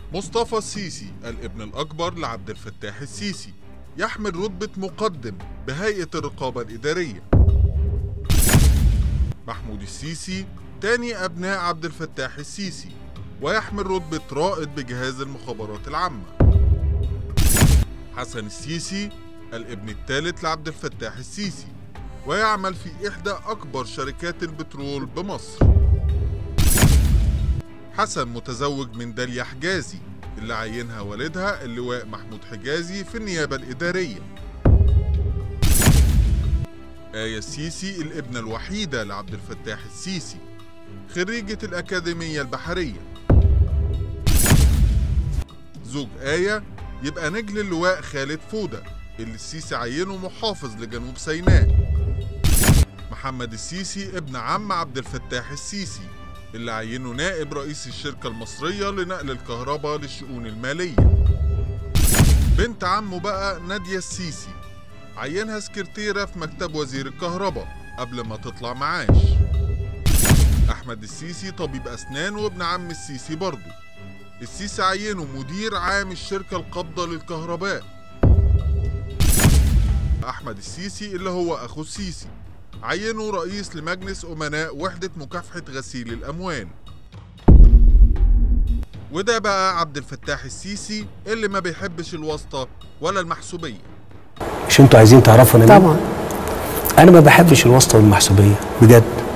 مصطفى السيسي الابن الأكبر لعبد الفتاح السيسي يحمل رتبة مقدم بهيئة الرقابة الإدارية محمود السيسي تاني أبناء عبد الفتاح السيسي ويحمل رتبة رائد بجهاز المخابرات العامة حسن السيسي الابن الثالث لعبد الفتاح السيسي ويعمل في إحدى أكبر شركات البترول بمصر حسن متزوج من داليا حجازي اللي عينها والدها اللواء محمود حجازي في النيابة الإدارية آية السيسي الابنة الوحيدة لعبد الفتاح السيسي خريجة الأكاديمية البحرية زوج آية يبقى نجل اللواء خالد فودة اللي السيسي عينه محافظ لجنوب سيناء محمد السيسي ابن عم عبد الفتاح السيسي اللي عينه نائب رئيس الشركة المصرية لنقل الكهرباء للشؤون المالية بنت عمه بقى نادية السيسي عينها سكرتيرة في مكتب وزير الكهرباء قبل ما تطلع معاش أحمد السيسي طبيب أسنان وابن عم السيسي برضه السيسي عينه مدير عام الشركة القابضة للكهرباء أحمد السيسي اللي هو أخو السيسي عينه رئيس لمجلس أمناء وحدة مكافحة غسيل الأموال وده بقى عبد الفتاح السيسي اللي ما بيحبش الواسطة ولا المحسوبية مش انتوا عايزين تعرفوا انا مين؟ طبعا انا ما بحبش الواسطه والمحسوبيه بجد